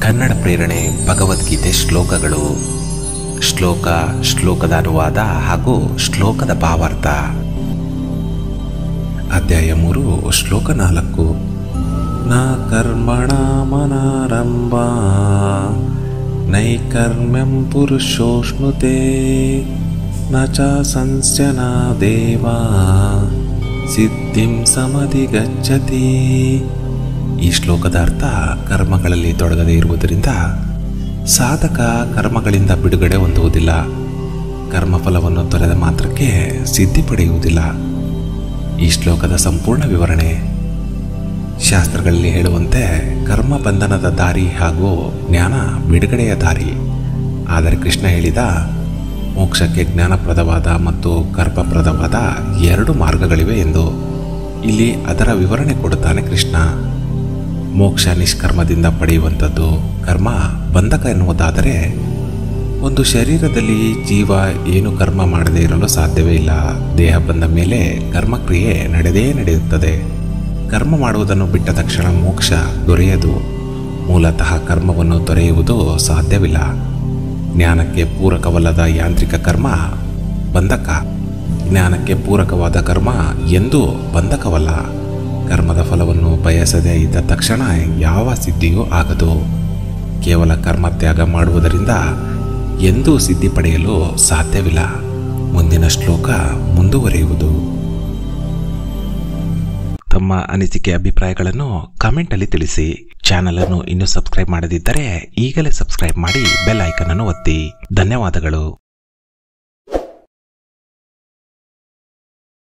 ಕನ್ನಡ ಪ್ರೇರಣೆ ಭಗವದ್ಗೀತೆ ಶ್ಲೋಕಗಳು ಶ್ಲೋಕ ಶ್ಲೋಕದ ಅನುವಾದ ಹಾಗೂ ಶ್ಲೋಕದ ಭಾವಾರ್ಥ ಅಧ್ಯಾಯ ಮೂರು ಶ್ಲೋಕ ನಾಲ್ಕು ನ ಕರ್ಮಣ ಮನಾರಂಭ ನೈಕರ್ಮ್ಯಂ ಪುರುಷೋಷ್ಣುತೆ ನ ಚ ಸಂಸ್ಯನ ದೇವ ಸಿದ್ಧಿಂ ಸಮಧಿಗಚ್ಚತಿ ಈ ಶ್ಲೋಕದ ಅರ್ಥ ಕರ್ಮಗಳಲ್ಲಿ ತೊಡಗದೇ ಇರುವುದರಿಂದ ಸಾಧಕ ಕರ್ಮಗಳಿಂದ ಬಿಡುಗಡೆ ಹೊಂದುವುದಿಲ್ಲ ಕರ್ಮಫಲವನ್ನು ತೊರೆದ ಮಾತ್ರಕ್ಕೆ ಸಿದ್ಧಿ ಪಡೆಯುವುದಿಲ್ಲ ಈ ಶ್ಲೋಕದ ಸಂಪೂರ್ಣ ವಿವರಣೆ ಶಾಸ್ತ್ರಗಳಲ್ಲಿ ಹೇಳುವಂತೆ ಕರ್ಮ ಬಂಧನದ ದಾರಿ ಹಾಗೂ ಜ್ಞಾನ ಬಿಡುಗಡೆಯ ದಾರಿ ಆದರೆ ಕೃಷ್ಣ ಹೇಳಿದ ಮೋಕ್ಷಕ್ಕೆ ಜ್ಞಾನಪ್ರದವಾದ ಮತ್ತು ಕರ್ಮಪ್ರದವಾದ ಎರಡು ಮಾರ್ಗಗಳಿವೆ ಎಂದು ಇಲ್ಲಿ ಅದರ ವಿವರಣೆ ಕೊಡುತ್ತಾನೆ ಕೃಷ್ಣ ಮೋಕ್ಷ ನಿಷ್ಕರ್ಮದಿಂದ ಪಡೆಯುವಂಥದ್ದು ಕರ್ಮ ಬಂಧಕ ಎನ್ನುವುದಾದರೆ ಒಂದು ಶರೀರದಲ್ಲಿ ಜೀವ ಏನು ಕರ್ಮ ಮಾಡದೇ ಇರಲು ಸಾಧ್ಯವೇ ಇಲ್ಲ ದೇಹ ಬಂದ ಮೇಲೆ ಕರ್ಮಕ್ರಿಯೆ ನಡೆದೇ ನಡೆಯುತ್ತದೆ ಕರ್ಮ ಮಾಡುವುದನ್ನು ಬಿಟ್ಟ ತಕ್ಷಣ ಮೋಕ್ಷ ದೊರೆಯದು ಮೂಲತಃ ಕರ್ಮವನ್ನು ತೊರೆಯುವುದು ಸಾಧ್ಯವಿಲ್ಲ ಜ್ಞಾನಕ್ಕೆ ಪೂರಕವಲ್ಲದ ಯಾಂತ್ರಿಕ ಕರ್ಮ ಬಂಧಕ ಜ್ಞಾನಕ್ಕೆ ಪೂರಕವಾದ ಕರ್ಮ ಎಂದೂ ಬಂಧಕವಲ್ಲ ಕರ್ಮದ ಫಲವನ್ನು ಬಯಸದೇ ಇದ್ದ ತಕ್ಷಣ ಯಾವ ಸಿದ್ಧಿಯೂ ಆಗದು ಕೇವಲ ಕರ್ಮ ತ್ಯಾಗ ಮಾಡುವುದರಿಂದ ಎಂದೂ ಸಿದ್ಧಿ ಪಡೆಯಲು ಸಾಧ್ಯವಿಲ್ಲ ಮುಂದಿನ ಶ್ಲೋಕ ಮುಂದುವರಿಯುವುದು ತಮ್ಮ ಅನಿಸಿಕೆ ಅಭಿಪ್ರಾಯಗಳನ್ನು ಕಮೆಂಟಲ್ಲಿ ತಿಳಿಸಿ ಚಾನಲ್ ಅನ್ನು ಇನ್ನೂ ಸಬ್ಸ್ಕ್ರೈಬ್ ಮಾಡದಿದ್ದರೆ ಈಗಲೇ ಸಬ್ಸ್ಕ್ರೈಬ್ ಮಾಡಿ ಬೆಲ್ ಐಕನ್ ಅನ್ನು ಒತ್ತಿ ಧನ್ಯವಾದಗಳು